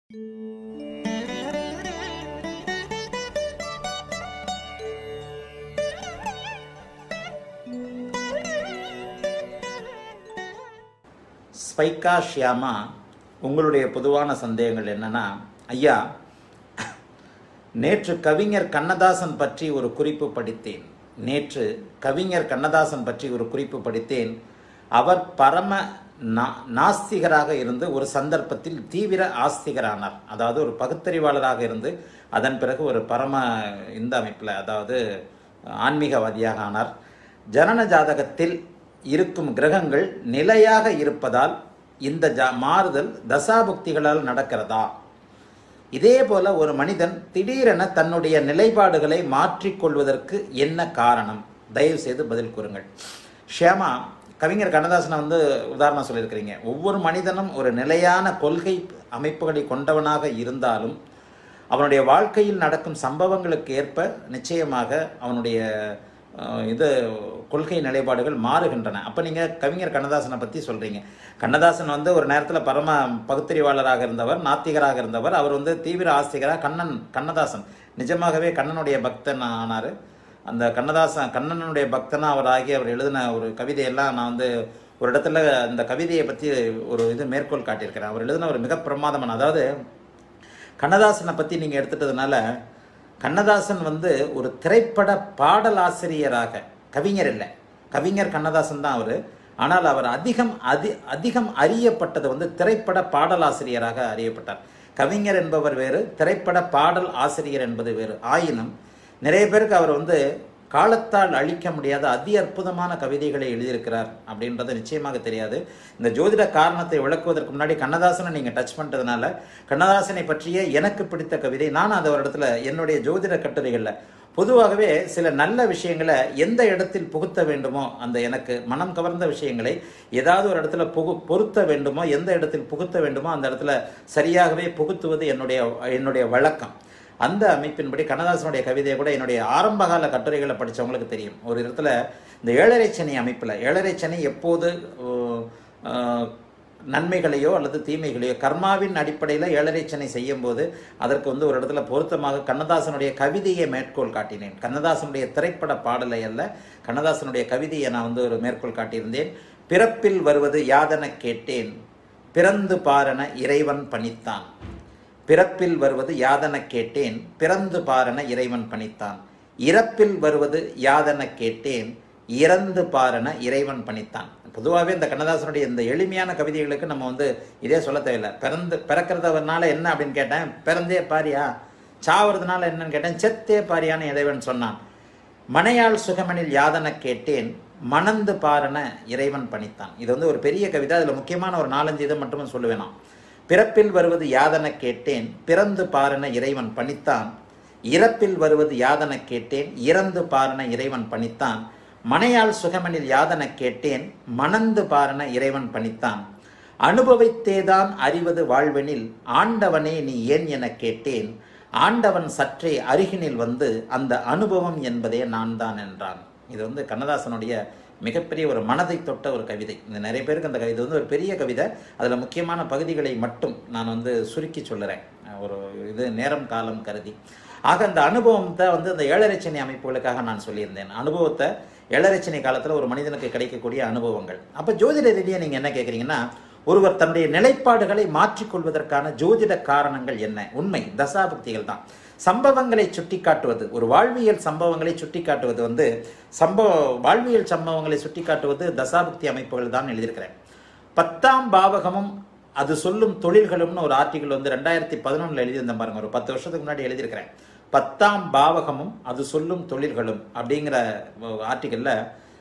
ஸ்பைக்கா ஷியாமா உங்களுடைய பொதுவான சந்தேகங்கள் என்னன்னா ஐயா நேற்று கவிஞர் கண்ணதாசன் பற்றி ஒரு குறிப்பு படித்தேன் நேற்று கவிஞர் கண்ணதாசன் பற்றி ஒரு குறிப்பு படித்தேன் அவர் பரம நா- நாஸ்திகராக இருந்து ஒரு சந்தர்ப்பத்தில் தீவிர ஆஸ்திகரானார் அதாவது ஒரு பகுத்தறிவாளராக இருந்து அதன் பிறகு ஒரு பரம இந்த அமைப்பில் அதாவது ஆன்மீகவாதியாக ஆனார் ஜனன ஜாதகத்தில் இருக்கும் கிரகங்கள் நிலையாக இருப்பதால் இந்த ஜா மாறுதல் தசாபுக்திகளால் நடக்கிறதா இதே போல ஒரு மனிதன் திடீரென தன்னுடைய நிலைப்பாடுகளை மாற்றிக்கொள்வதற்கு என்ன காரணம் தயவு செய்து பதில் கூறுங்கள் ஷியாமா கவிஞர் கண்ணதாசனை வந்து உதாரணம் சொல்லியிருக்கிறீங்க ஒவ்வொரு மனிதனும் ஒரு நிலையான கொள்கை அமைப்புகளை கொண்டவனாக இருந்தாலும் அவனுடைய வாழ்க்கையில் நடக்கும் சம்பவங்களுக்கு ஏற்ப நிச்சயமாக அவனுடைய அஹ், இது கொள்கை நிலைப்பாடுகள் மாறுகின்றன அப்போ நீங்கள் கவிஞர் கண்ணதாசனை பற்றி சொல்கிறீங்க கண்ணதாசன் வந்து ஒரு நேரத்தில் பரம பகுத்தறிவாளராக இருந்தவர் நாத்திகராக இருந்தவர் அவர் வந்து தீவிர ஆஸ்திகராக கண்ணன் கண்ணதாசன் நிஜமாகவே கண்ணனுடைய பக்தன் ஆனார் அந்த கண்ணதாசன் கண்ணனுடைய பக்தனா அவர் ஆகி அவர் எழுதின ஒரு கவிதையெல்லாம் நான் வந்து ஒரு இடத்துல அந்த கவிதையை பற்றி ஒரு இது மேற்கோள் காட்டியிருக்கிறேன் அவர் எழுதின ஒரு மிக பிரமாதமான அதாவது கண்ணதாசனை பற்றி நீங்கள் எடுத்துட்டதுனால கண்ணதாசன் வந்து ஒரு திரைப்பட பாடலாசிரியராக கவிஞர் இல்லை கவிஞர் கண்ணதாசன் தான் அவர் ஆனால் அவர் அதிகம் அதி அதிகம் அறியப்பட்டது வந்து திரைப்பட பாடலாசிரியராக அறியப்பட்டார் கவிஞர் என்பவர் வேறு திரைப்பட பாடல் ஆசிரியர் என்பது வேறு ஆயினும் நிறைய பேருக்கு அவர் வந்து காலத்தால் அழிக்க முடியாத அதி அற்புதமான கவிதைகளை எழுதியிருக்கிறார் அப்படின்றது நிச்சயமாக தெரியாது இந்த ஜோதிட காரணத்தை விளக்குவதற்கு முன்னாடி கண்ணதாசனை நீங்கள் டச் பண்ணிட்டதுனால கண்ணதாசனை பற்றிய எனக்கு பிடித்த கவிதை நான் அது ஒரு இடத்துல என்னுடைய ஜோதிட கட்டுரைகளில் பொதுவாகவே சில நல்ல விஷயங்களை எந்த இடத்தில் புகுத்த வேண்டுமோ அந்த எனக்கு மனம் கவர்ந்த விஷயங்களை ஏதாவது ஒரு இடத்துல புகு பொருத்த வேண்டுமோ எந்த இடத்தில் புகுத்த வேண்டுமோ அந்த இடத்துல சரியாகவே புகுத்துவது என்னுடைய என்னுடைய வழக்கம் அந்த அமைப்பின்படி கண்ணதாசனுடைய கவிதையை கூட என்னுடைய ஆரம்பகால கட்டுரைகளை படித்தவங்களுக்கு தெரியும் ஒரு இடத்துல இந்த ஏழரை சனி அமைப்பில் ஏழரை சனி எப்போது அஹ், அஹ், நன்மைகளையோ அல்லது தீமைகளையோ கர்மாவின் அடிப்படையில் ஏழரை சனி செய்யும்போது அதற்கு வந்து ஒரு இடத்துல பொருத்தமாக கண்ணதாசனுடைய கவிதையை மேற்கோள் காட்டினேன் கண்ணதாசனுடைய திரைப்பட பாடலை அல்ல கண்ணதாசனுடைய கவிதையை நான் வந்து ஒரு மேற்கோள் காட்டியிருந்தேன் பிறப்பில் வருவது யாதன கேட்டேன் பிறந்து பாரன இறைவன் பணித்தான் பிறப்பில் வருவது யாதன கேட்டேன் பிறந்து பாரன இறைவன் பணித்தான் இறப்பில் வருவது யாதன கேட்டேன் இறந்து பாரன இறைவன் பணித்தான் பொதுவாகவே இந்த கண்ணதாசனுடைய இந்த எளிமையான கவிதைகளுக்கு நம்ம வந்து இதே சொல்ல தேவையில்லை பிறந்து பிறக்கிறதுனால என்ன அப்படின்னு கேட்டேன் பிறந்தே பாரியா சாவறதுனால என்னன்னு கேட்டேன் செத்தே பாரியான்னு இறைவன் சொன்னான் மனையாள் சுகமனில் யாதன கேட்டேன் மணந்து பாரன இறைவன் பணித்தான் இது வந்து ஒரு பெரிய கவிதை அதில் முக்கியமான ஒரு நாலஞ்சு இதை மட்டும் சொல்லுவேன் நான் பிறப்பில் வருவது யாதன கேட்டேன் பிறந்து பாரன இறைவன் பணித்தான் இறப்பில் வருவது யாதன கேட்டேன் இறந்து பாரன இறைவன் பணித்தான் மனையாள் சுகமனில் யாதன கேட்டேன் மணந்து பாரன இறைவன் பணித்தான் அனுபவித்தேதான் அறிவது வாழ்வெனில் ஆண்டவனே நீ ஏன் என கேட்டேன் ஆண்டவன் சற்றே அருகினில் வந்து அந்த அனுபவம் என்பதே நான் தான் என்றான் இது வந்து கண்ணதாசனுடைய மிகப்பெரிய ஒரு மனதை தொட்ட ஒரு கவிதை இந்த நிறைய பேருக்கு அந்த கவிதை வந்து ஒரு பெரிய கவிதை அதில் முக்கியமான பகுதிகளை மட்டும் நான் வந்து சுருக்கி சொல்லுறேன் ஒரு இது நேரம் காலம் கருதி ஆக அந்த அனுபவத்தை வந்து அந்த ஏழரைச்சனை அமைப்புகளுக்காக நான் சொல்லியிருந்தேன் அனுபவத்தை ஏழரைச்சனை காலத்தில் ஒரு மனிதனுக்கு கிடைக்கக்கூடிய அனுபவங்கள் அப்போ ஜோதிட ரீதியாக நீங்கள் என்ன கேட்குறீங்கன்னா ஒருவர் தன்னுடைய நிலைப்பாடுகளை மாற்றிக்கொள்வதற்கான ஜோதிட காரணங்கள் என்ன உண்மை தசாபக்திகள் தான் சம்பவங்களை சுட்டிக்காட்டுவது ஒரு வாழ்வியல் சம்பவங்களை சுட்டிக்காட்டுவது வந்து சம்பவ வாழ்வியல் சம்பவங்களை சுட்டிக்காட்டுவது தசாபக்தி அமைப்புகள் தான் எழுதியிருக்கிறேன் பத்தாம் பாவகமும் அது சொல்லும் தொழில்களும்னு ஒரு ஆர்டிகல் வந்து ரெண்டாயிரத்தி பதினொன்றில் எழுதியிருந்தேன் பாருங்க ஒரு பத்து வருஷத்துக்கு முன்னாடி எழுதியிருக்கிறேன் பத்தாம் பாவகமும் அது சொல்லும் தொழில்களும் அப்படிங்கிற ஆர்டிக்கலில்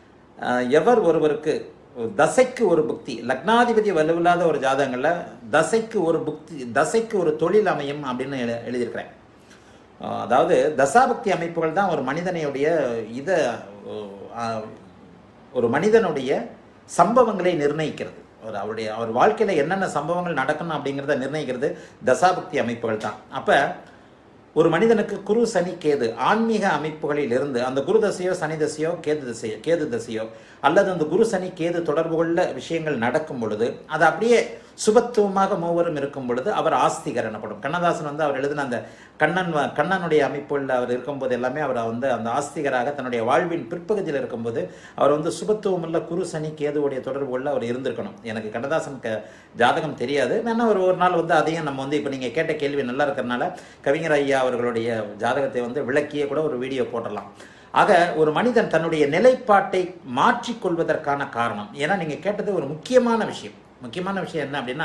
எவர் ஒருவருக்கு தசைக்கு ஒரு புக்தி லக்னாதிபதி வலுவில்லாத ஒரு ஜாதகங்களில் தசைக்கு ஒரு புக்தி தசைக்கு ஒரு தொழில் அமையும் அப்படின்னு எழு எழுதியிருக்கிறேன் அஹ் அதாவது தசாபக்தி அமைப்புகள் தான் ஒரு மனிதனுடைய இதை அஹ், ஒரு மனிதனுடைய சம்பவங்களை நிர்ணயிக்கிறது ஒரு அவருடைய அவர் வாழ்க்கையில் என்னென்ன சம்பவங்கள் நடக்கணும் அப்படிங்கிறத நிர்ணயிக்கிறது தசாபக்தி அமைப்புகள் தான் அப்போ ஒரு மனிதனுக்கு குரு சனி கேது ஆன்மீக அமைப்புகளில் இருந்து அந்த குரு தசையோ சனி தசையோ கேது தசையோ கேது தசையோ அல்லது அந்த குரு சனி கேது தொடர்பு கொள்ள விஷயங்கள் நடக்கும் பொழுது அதை அப்படியே சுபத்துவமாக மூவரும் இருக்கும் பொழுது அவர் ஆஸ்திகர் எனப்படும் கண்ணதாசன் வந்து அவர் எழுதின அந்த கண்ணன் வ- கண்ணனுடைய அமைப்புள்ள அவர் இருக்கும்போது எல்லாமே அவர் வந்து அந்த ஆஸ்திகராக தன்னுடைய வாழ்வின் பிற்பகுதியில் இருக்கும்போது அவர் வந்து சுபத்துவமுள்ள குரு சனி கேதுவுடைய தொடர்புகளில் அவர் இருந்திருக்கணும் எனக்கு கண்ணதாசன் க ஜாதகம் தெரியாது வேணா ஒரு ஒரு நாள் வந்து அதையும் நம்ம வந்து இப்போ நீங்கள் கேட்ட கேள்வி நல்லா இருக்கிறனால கவிஞர் ஐயா அவர்களுடைய ஜாதகத்தை வந்து விளக்கியே கூட ஒரு வீடியோ போடலாம் ஆக ஒரு மனிதன் தன்னுடைய நிலைப்பாட்டை மாற்றிக்கொள்வதற்கான காரணம் ஏன்னா நீங்கள் கேட்டது ஒரு முக்கியமான விஷயம் முக்கியமான விஷயம் என்ன அப்படின்னா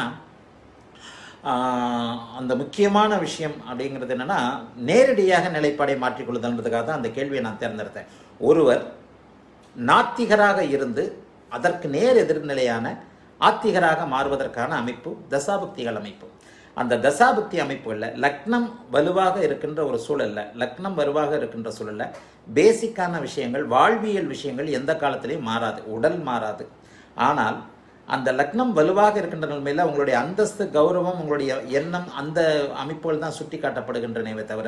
ஆஹ், அந்த முக்கியமான விஷயம் அப்படிங்கிறது என்னன்னா நேரடியாக நிலைப்பாடை மாற்றிக்கொள்ளுதல்ன்றதுக்காக தான் அந்த கேள்வியை நான் தேர்ந்தெடுத்தேன் ஒருவர் நாத்திகராக இருந்து அதற்கு நேர் எதிர்நிலையான ஆத்திகராக மாறுவதற்கான அமைப்பு தசாபுக்திகள் அமைப்பு அந்த தசாபுக்தி அமைப்புகளில் லக்னம் வலுவாக இருக்கின்ற ஒரு சூழல்ல லக்னம் வலுவாக இருக்கின்ற சூழல்ல பேசிக்கான விஷயங்கள் வாழ்வியல் விஷயங்கள் எந்த காலத்திலையும் மாறாது உடல் மாறாது ஆனால் அந்த லக்னம் வலுவாக இருக்கின்ற நிலைமையில் உங்களுடைய அந்தஸ்து கௌரவம் உங்களுடைய எண்ணம் அந்த அமைப்புகள் தான் சுட்டி காட்டப்படுகின்றனவே தவிர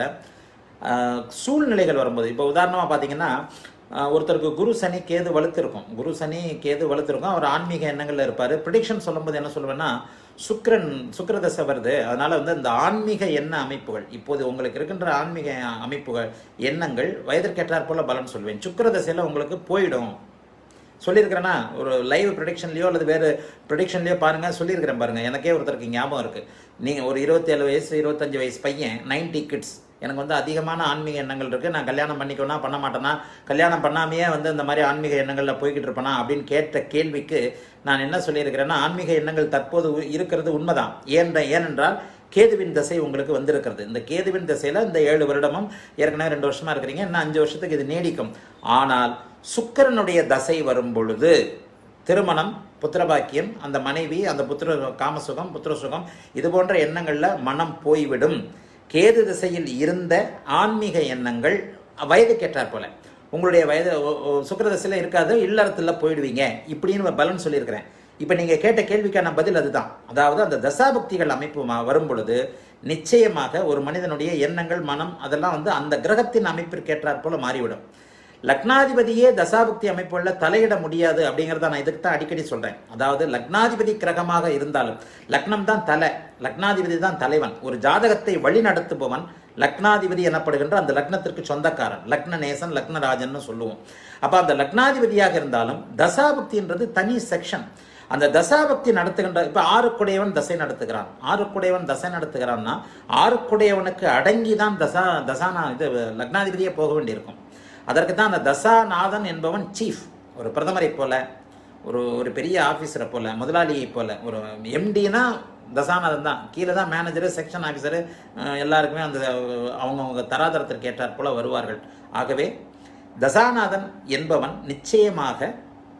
ஆஹ், சூழ்நிலைகள் வரும்போது இப்போ உதாரணமாக பார்த்தீங்கன்னா ஆஹ், ஒருத்தருக்கு குரு சனி கேது வலுத்திருக்கும் குரு சனி கேது வலுத்திருக்கும் அவர் ஆன்மீக எண்ணங்களில் இருப்பார் ப்ரிடிக்ஷன் சொல்லும்போது என்ன சொல்லுவேன்னா சுக்கிரன் சுக்கிரதசை வருது அதனால வந்து இந்த ஆன்மீக எண்ண அமைப்புகள் இப்போது உங்களுக்கு இருக்கின்ற ஆன்மீக அமைப்புகள் எண்ணங்கள் வயதிற்கேற்றாற் போல பலன் சொல்வேன் சுக்கிரதசையில் உங்களுக்கு போயிடும் சொல்லியிருக்கிறேன்னா ஒரு லைவ் ப்ரொடிக்ஷன்லையோ அல்லது வேறு ப்ரொடிக்ஷன்லையோ பாருங்க சொல்லியிருக்கிறேன் பாருங்க எனக்கே ஒருத்தருக்கு ஞாபகம் இருக்கு நீங்க ஒரு இருபத்தேழு வயசு இருபத்தஞ்சு வயசு பையன் 90 கிட்ஸ் எனக்கு வந்து அதிகமான ஆன்மீக எண்ணங்கள் இருக்கு நான் கல்யாணம் பண்ணிக்கணும்னா பண்ண மாட்டேனா கல்யாணம் பண்ணாமையே வந்து இந்த மாதிரி ஆன்மீக எண்ணங்களில் போய்கிட்டு இருப்பேனா அப்படின்னு கேட்ட கேள்விக்கு நான் என்ன சொல்லியிருக்கிறேன்னா ஆன்மீக எண்ணங்கள் தற்போது உ- இருக்கிறது உண்மைதான் ஏன்ற ஏனென்றால் கேதுவின் தசை உங்களுக்கு வந்திருக்கிறது இந்த கேதுவின் தசையில் இந்த ஏழு வருடமும் ஏற்கனவே ரெண்டு வருஷமா இருக்கிறீங்க இன்னும் அஞ்சு வருஷத்துக்கு இது நீடிக்கும் ஆனால் சுக்கிரனுடைய தசை வரும் பொழுது திருமணம் புத்திரபாக்கியம் அந்த மனைவி அந்த புத்திர காமசுகம் புத்திர சுகம் இது போன்ற எண்ணங்கள்ல மனம் போய்விடும் கேது திசையில் இருந்த ஆன்மீக எண்ணங்கள் வயதுக்கேற்றாற் போல உங்களுடைய வயது ஒ- ஒ- சுக்கிர திசையில இருக்காது இல்லறத்துல போயிடுவீங்க இப்படின்னு ஒரு பலன் சொல்லியிருக்கிறேன் இப்போ நீங்க கேட்ட கேள்விக்கான பதில் அதுதான் அதாவது அந்த தசாபக்திகள் அமைப்பு ம- வரும் பொழுது நிச்சயமாக ஒரு மனிதனுடைய எண்ணங்கள் மனம் அதெல்லாம் வந்து அந்த கிரகத்தின் அமைப்பிற்கேற்றாற் போல மாறிவிடும் லக்னாதிபதியே தசாபக்தி அமைப்புள்ள தலையிட முடியாது அப்படிங்கிறத நான் இதுக்கு தான் அடிக்கடி சொல்றேன் அதாவது லக்னாதிபதி கிரகமாக இருந்தாலும் லக்னம் தான் தலை லக்னாதிபதி தான் தலைவன் ஒரு ஜாதகத்தை வழி நடத்துபவன் லக்னாதிபதி எனப்படுகின்ற அந்த லக்னத்திற்கு சொந்தக்காரன் லக்ன நேசன் லக்னராஜன்னு சொல்லுவோம் அப்ப அந்த லக்னாதிபதியாக இருந்தாலும் தசாபக்தின்றது தனி செக்ஷன் அந்த தசாபக்தி நடத்துகின்ற இப்ப ஆறுக்குடையவன் தசை நடத்துகிறான் ஆறுக்குடையவன் தசை நடத்துகிறான்னா ஆறுக்குடையவனுக்கு அடங்கி தான் தசா தசானா இது லக்னாதிபதியே போக வேண்டியிருக்கும் அதற்கு தான் அந்த தசாநாதன் என்பவன் சீஃப் ஒரு பிரதமரை போல ஒரு ஒரு பெரிய ஆஃபீஸரை போல முதலாளியை போல ஒரு எம்டினா தசாநாதன் தான் கீழே தான் மேனேஜரு செக்ஷன் ஆஃபீஸரு எல்லாருக்குமே அந்த அவங்கவுங்க தராதரத்திற்கு ஏற்றாற் போல வருவார்கள் ஆகவே தசாநாதன் என்பவன் நிச்சயமாக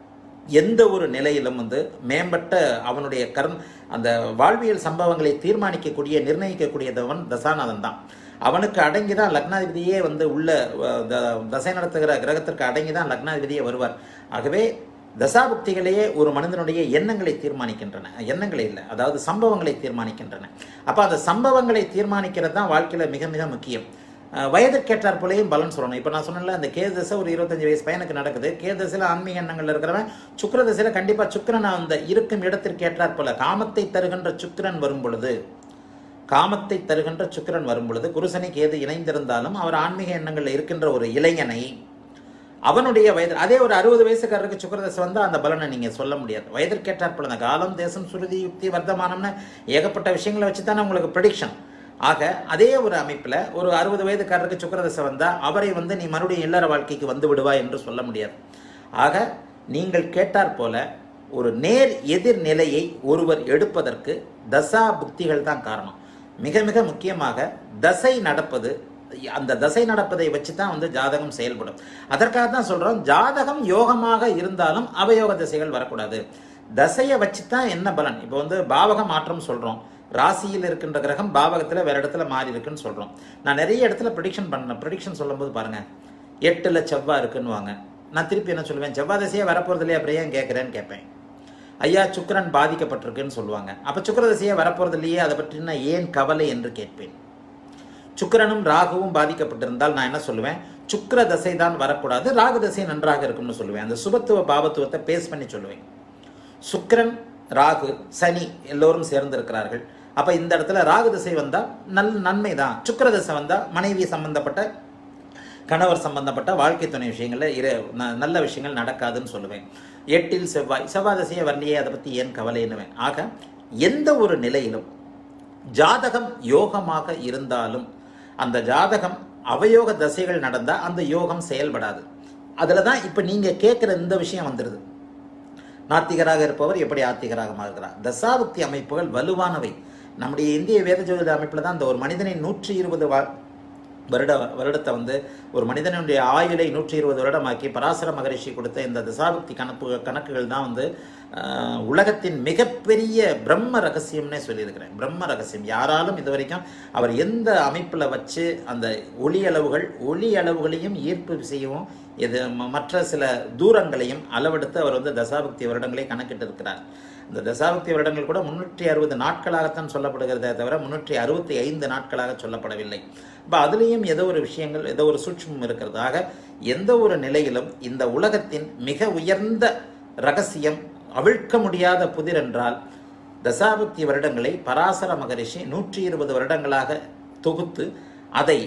எந்த ஒரு நிலையிலும் வந்து மேம்பட்ட அவனுடைய கர்ம அந்த வாழ்வியல் சம்பவங்களை தீர்மானிக்கக்கூடிய நிர்ணயிக்கக்கூடியதவன் தசாநாதன் தான் அவனுக்கு அடங்கி தான் லக்னாதிபதியே வந்து உள்ள அஹ், த- தசை நடத்துகிற கிரகத்திற்கு அடங்கி தான் லக்னாதிபதியே வருவார் ஆகவே தசாபுக்திகளையே ஒரு மனிதனுடைய எண்ணங்களை தீர்மானிக்கின்றன எண்ணங்களை இல்லை அதாவது சம்பவங்களை தீர்மானிக்கின்றன அப்போ அந்த சம்பவங்களை தீர்மானிக்கிறது தான் வாழ்க்கையில் மிக மிக முக்கியம் அஹ் வயதுக்கேற்றார் போலையும் பலன் சொல்லணும் இப்போ நான் சொன்னேன்ல அந்த கே தசை ஒரு இருபத்தஞ்சு வயசு பையனுக்கு நடக்குது கே தசையில் ஆன்மீக எண்ணங்கள் இருக்கிறவன் சுக்கிர தசையில் கண்டிப்பாக சுக்கிரன் அந்த இருக்கும் இடத்திற்கு ஏற்றாற் போல காமத்தை தருகின்ற சுக்கிரன் வரும் பொழுது காமத்தை தருகின்ற சுக்கிரன் வரும் பொழுது குருசனி கேது இணைந்திருந்தாலும் அவர் ஆன்மீக எண்ணங்களில் இருக்கின்ற ஒரு இளைஞனை அவனுடைய வயது அதே ஒரு அறுபது வயசுக்காரருக்கு சுக்கிரதசை வந்தால் அந்த பலனை நீங்கள் சொல்ல முடியாது வயதிற்கேற்றாற் போல அந்த காலம் தேசம் சுருதி யுக்தி வர்த்தமானம்னு ஏகப்பட்ட விஷயங்களை வச்சு தானே உங்களுக்கு ப்ரெடிக்ஷன் ஆக அதே ஒரு அமைப்பில் ஒரு அறுபது வயதுக்காரருக்கு சுக்கிரதசை வந்தால் அவரை வந்து நீ மறுபடியும் இல்லற வாழ்க்கைக்கு வந்து விடுவாய் என்று சொல்ல முடியாது ஆக நீங்கள் கேட்டாற் போல ஒரு நேர் எதிர் நிலையை ஒருவர் எடுப்பதற்கு தசா புக்திகள் தான் காரணம் மிக மிக முக்கியமாக தசை நடப்பது அந்த தசை நடப்பதை வச்சு தான் வந்து ஜாதகம் செயல்படும் அதற்காக தான் சொல்றோம் ஜாதகம் யோகமாக இருந்தாலும் அவயோக திசைகள் வரக்கூடாது தசையை வச்சு தான் என்ன பலன் இப்போ வந்து பாவக மாற்றம் சொல்றோம் ராசியில் இருக்கின்ற கிரகம் பாவகத்தில் வேற இடத்துல மாறி இருக்குன்னு சொல்றோம் நான் நிறைய இடத்துல ப்ரிடிக்ஷன் பண்ணேன் ப்ரிடிக்ஷன் சொல்லும்போது பாருங்க எட்டுல செவ்வாய் இருக்குன்னுவாங்க நான் திருப்பி என்ன சொல்லுவேன் செவ்வாய் திசையே வரப்போறது இல்லையா அப்புறம் ஏன் கேட்குறேன்னு கேட்பேன் ஐயா சுக்கிரன் பாதிக்கப்பட்டிருக்குன்னு சொல்லுவாங்க அப்ப சுக்கிர திசையே வரப்போறது இல்லையே அதை பற்றின ஏன் கவலை என்று கேட்பேன் சுக்கிரனும் ராகுவும் பாதிக்கப்பட்டிருந்தால் நான் என்ன சொல்லுவேன் சுக்கிர தசை தான் வரக்கூடாது ராகு தசை நன்றாக இருக்கும்னு சொல்லுவேன் அந்த சுபத்துவ பாவத்துவத்தை பேஸ் பண்ணி சொல்லுவேன் சுக்கிரன் ராகு சனி எல்லோரும் சேர்ந்திருக்கிறார்கள் அப்ப இந்த இடத்துல ராகு திசை வந்தா நல் நன்மை தான் சுக்கிர திசை வந்தா மனைவி சம்பந்தப்பட்ட கணவர் சம்பந்தப்பட்ட வாழ்க்கை துணை விஷயங்கள்ல இரு ந- நல்ல விஷயங்கள் நடக்காதுன்னு சொல்லுவேன் எட்டில் செவ்வாய் செவ்வாய் திசையை வரலையே அதை பத்தி ஏன் கவலைன்னுவேன் ஆக எந்த ஒரு நிலையிலும் ஜாதகம் யோகமாக இருந்தாலும் அந்த ஜாதகம் அவயோக தசைகள் நடந்தா அந்த யோகம் செயல்படாது அதுல தான் இப்ப நீங்க கேட்குற இந்த விஷயம் வந்துடுது நாத்திகராக இருப்பவர் எப்படி ஆத்திகராக மாறுகிறார் தசாபுக்தி அமைப்புகள் வலுவானவை நம்முடைய இந்திய வேத ஜோதிட அமைப்பில் தான் இந்த ஒரு மனிதனை நூற்றி இருபது வா வருட வருடத்தை வந்து ஒரு மனிதனுடைய ஆயுளை நூற்றி இருபது வருடமாக்கி பராசர மகரிஷி கொடுத்த இந்த தசாபுக்தி கணக்கு கணக்குகள் தான் வந்து ஆஹ், உலகத்தின் மிகப்பெரிய பிரம்ம ரகசியம்னே சொல்லியிருக்கிறேன் பிரம்ம ரகசியம் யாராலும் இது வரைக்கும் அவர் எந்த அமைப்பில் வச்சு அந்த ஒளி அளவுகள் ஒளி அளவுகளையும் ஈர்ப்பு விசையும் இது ம- மற்ற சில தூரங்களையும் அளவெடுத்து அவர் வந்து தசாபுக்தி வருடங்களை கணக்கிட்டு இருக்கிறார் இந்த தசாபக்தி வருடங்கள் கூட முன்னூற்றி அறுபது நாட்களாகத்தான் சொல்லப்படுகிறதே தவிர முன்னூற்றி அறுபத்தி ஐந்து நாட்களாக சொல்லப்படவில்லை இப்போ அதுலேயும் ஏதோ ஒரு விஷயங்கள் ஏதோ ஒரு சூட்சமம் இருக்கிறது ஆக எந்த ஒரு நிலையிலும் இந்த உலகத்தின் மிக உயர்ந்த ரகசியம் அவிழ்க்க முடியாத புதிர் என்றால் தசாபக்தி வருடங்களை பராசர மகரிஷி நூற்றி இருபது வருடங்களாக தொகுத்து அதை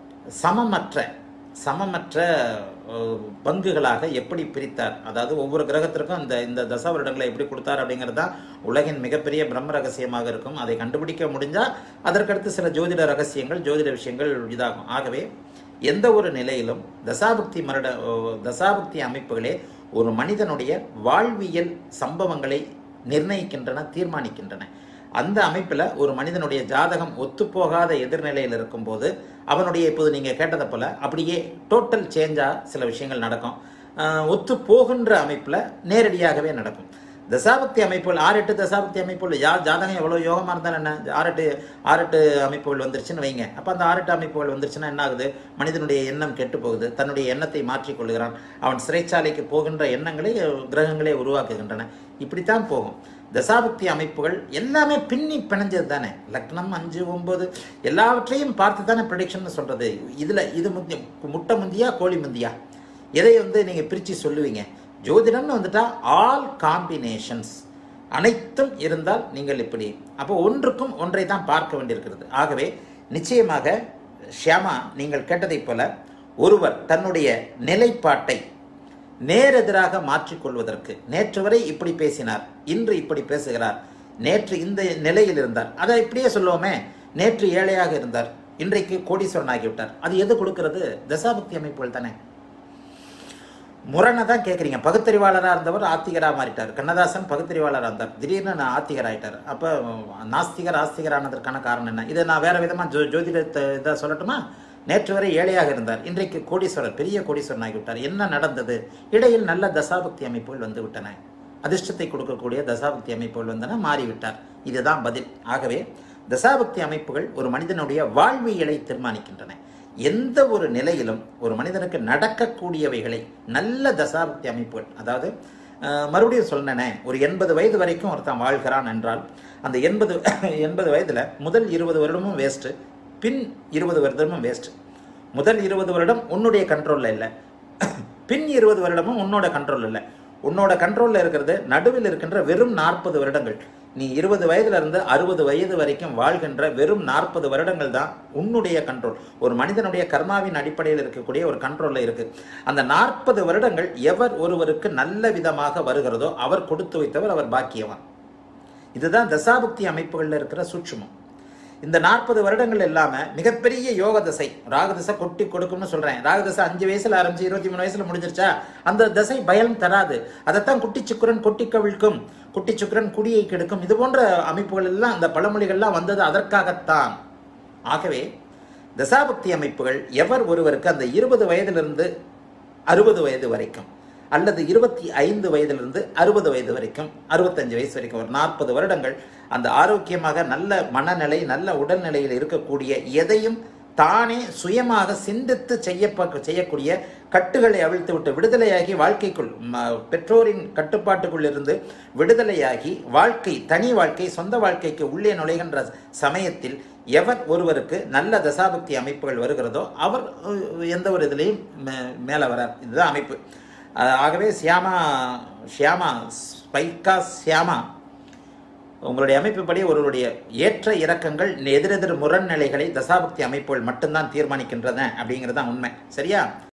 சமமற்ற சமமற்ற அஹ், பங்குகளாக எப்படி பிரித்தார் அதாவது ஒவ்வொரு கிரகத்திற்கும் இந்த இந்த தச வருடங்களை எப்படி கொடுத்தார் அப்படிங்கிறது தான் உலகின் மிகப்பெரிய பிரம்ம ரகசியமாக இருக்கும் அதை கண்டுபிடிக்க முடிஞ்சால் அதற்கடுத்து சில ஜோதிட ரகசியங்கள் ஜோதிட விஷயங்கள் இதாகும் ஆகவே எந்த ஒரு நிலையிலும் தசாபக்தி மருட ஓ, தசாபக்தி அமைப்புகளே ஒரு மனிதனுடைய வாழ்வியல் சம்பவங்களை நிர்ணயிக்கின்றன தீர்மானிக்கின்றன அந்த அமைப்பில் ஒரு மனிதனுடைய ஜாதகம் ஒத்துப்போகாத எதிர்நிலையில் இருக்கும்போது அவனுடைய இப்போது நீங்கள் கேட்டதை போல் அப்படியே டோட்டல் சேஞ்சாக சில விஷயங்கள் நடக்கும் ஆஹ் ஒத்து போகின்ற அமைப்பில் நேரடியாகவே நடக்கும் தசாபக்தி அமைப்புகள் ஆறு எட்டு தசாபக்தி அமைப்புகள் யா ஜாதகம் எவ்வளோ யோகமாக இருந்தாலும் என்ன ஆறு எட்டு ஆறு எட்டு அமைப்புகள் வந்துருச்சுன்னு வைங்க அப்போ அந்த ஆறு எட்டு அமைப்புகள் வந்துருச்சுன்னா என்ன ஆகுது மனிதனுடைய எண்ணம் கெட்டு போகுது தன்னுடைய எண்ணத்தை மாற்றிக் கொள்கிறான் அவன் சிறைச்சாலைக்கு போகின்ற எண்ணங்களை அஹ், கிரகங்களே உருவாக்குகின்றன இப்படித்தான் போகும் தசாபக்தி அமைப்புகள் எல்லாமே பின்னி பிணைஞ்சது தானே லக்னம் அஞ்சு ஒன்பது எல்லாவற்றையும் பார்த்து தானே ப்ரிடிக்ஷன் சொல்றது இதுல இது முந்தி முட்டை முந்தியா கோழி முந்தியா எதை வந்து நீங்க பிரிச்சு சொல்லுவீங்க ஜோதிடம்னு வந்துட்டா ஆல் காம்பினேஷன்ஸ் அனைத்தும் இருந்தால் நீங்கள் இப்படி அப்போ ஒன்றுக்கும் ஒன்றை தான் பார்க்க வேண்டியிருக்கிறது ஆகவே நிச்சயமாக ஷியாமா நீங்கள் கேட்டதைப் போல ஒருவர் தன்னுடைய நிலைப்பாட்டை நேரெதிராக மாற்றிக்கொள்வதற்கு நேற்று வரை இப்படி பேசினார் இன்று இப்படி பேசுகிறார் நேற்று இந்த நிலையில் இருந்தார் அதை இப்படியே சொல்லுவோமே நேற்று ஏழையாக இருந்தார் இன்றைக்கு கோடீஸ்வரன் ஆகிவிட்டார் அது எது கொடுக்கிறது தசாபக்தி அமைப்புகள் தானே முரணை தான் கேட்குறீங்க பகுத்தறிவாளராக இருந்தவர் ஆத்திகராக மாறிட்டார் கண்ணதாசன் பகுத்தறிவாளராக இருந்தார் திடீர்னு நான் ஆத்திகர் ஆயிட்டார் அப்போ நாஸ்திகர் ஆஸ்திகர் ஆனதற்கான காரணம் என்ன இதை நான் வேற விதமாக ஜோ ஜோதிடத்தை இதை சொல்லட்டுமா நேற்று வரை ஏழையாக இருந்தார் இன்றைக்கு கோடீஸ்வரர் பெரிய கோடீஸ்வரன் ஆகிவிட்டார் என்ன நடந்தது இடையில் நல்ல தசாபக்தி அமைப்புகள் வந்து விட்டன அதிர்ஷ்டத்தை கொடுக்கக்கூடிய தசாபக்தி அமைப்புகள் வந்தன மாறிவிட்டார் இதுதான் பதில் ஆகவே தசாபக்தி அமைப்புகள் ஒரு மனிதனுடைய வாழ்வியலை தீர்மானிக்கின்றன எந்த ஒரு நிலையிலும் ஒரு மனிதனுக்கு நடக்கக்கூடியவைகளை நல்ல தசாபக்தி அமைப்புகள் அதாவது அஹ், மறுபடியும் சொன்னேனே ஒரு எண்பது வயது வரைக்கும் ஒருத்தன் வாழ்கிறான் என்றால் அந்த எண்பது எண்பது வயதில் முதல் இருபது வருடமும் வேஸ்ட்டு பின் இருபது வருடமும் வேஸ்ட் முதல் இருபது வருடம் உன்னுடைய கண்ட்ரோலில் இல்லை பின் இருபது வருடமும் உன்னோட கண்ட்ரோல் இல்லை உன்னோட கண்ட்ரோலில் இருக்கிறது நடுவில் இருக்கின்ற வெறும் நாற்பது வருடங்கள் நீ இருபது வயதுல இருந்து அறுபது வயது வரைக்கும் வாழ்கின்ற வெறும் நாற்பது வருடங்கள் தான் உன்னுடைய கண்ட்ரோல் ஒரு மனிதனுடைய கர்மாவின் அடிப்படையில் இருக்கக்கூடிய ஒரு கண்ட்ரோல்ல இருக்கு அந்த நாற்பது வருடங்கள் எவர் ஒருவருக்கு நல்ல விதமாக வருகிறதோ அவர் கொடுத்து வைத்தவர் அவர் பாக்கியவான் இதுதான் தசாபக்தி அமைப்புகளில் இருக்கிற சூட்சுமம் இந்த நாற்பது வருடங்கள் இல்லாம மிகப்பெரிய யோக தசை ராகதசை கொட்டி கொடுக்கும்னு சொல்றேன் ராகதசை அஞ்சு வயசுல ஆரம்பிச்சு இருபத்தி மூணு வயசுல முடிஞ்சிருச்சா அந்த தசை பயம் தராது அதைத்தான் குட்டி சுக்கரன் கொட்டி கவிழ்க்கும் குட்டி சுக்கரன் குடியை கெடுக்கும் இது போன்ற அமைப்புகள் எல்லாம் அந்த பழமொழிகள்லாம் வந்தது அதற்காகத்தான் ஆகவே தசாபக்தி அமைப்புகள் எவர் ஒருவருக்கு அந்த இருபது வயதிலிருந்து அறுபது வயது வரைக்கும் அல்லது இருபத்தி ஐந்து வயதிலிருந்து அறுபது வயது வரைக்கும் அறுபத்தஞ்சு வயசு வரைக்கும் ஒரு நாற்பது வருடங்கள் அந்த ஆரோக்கியமாக நல்ல மனநிலை நல்ல உடல்நிலையில் இருக்கக்கூடிய எதையும் தானே சுயமாக சிந்தித்து செய்ய செய்யக்கூடிய கட்டுகளை அவிழ்த்து விட்டு விடுதலையாகி வாழ்க்கைக்குள் ம- பெற்றோரின் கட்டுப்பாட்டுக்குள் இருந்து விடுதலையாகி வாழ்க்கை தனி வாழ்க்கை சொந்த வாழ்க்கைக்கு உள்ளே நுழைகின்ற சமயத்தில் எவர் ஒருவருக்கு நல்ல தசாபக்தி அமைப்புகள் வருகிறதோ அவர் அஹ், எந்த ஒரு இதுலேயும் மேலே வரார் இதுதான் அமைப்பு அஹ், ஆகவே சியாமா ஷியாமா ஸ்பைக்கா சியாமா உங்களுடைய அமைப்புப்படி ஒருவருடைய ஏற்ற இறக்கங்கள் எதிரெதிர் முரண்நிலைகளை தசாபக்தி அமைப்புகள் மட்டும்தான் தீர்மானிக்கின்றன அப்படிங்கிறது தான் உண்மை சரியா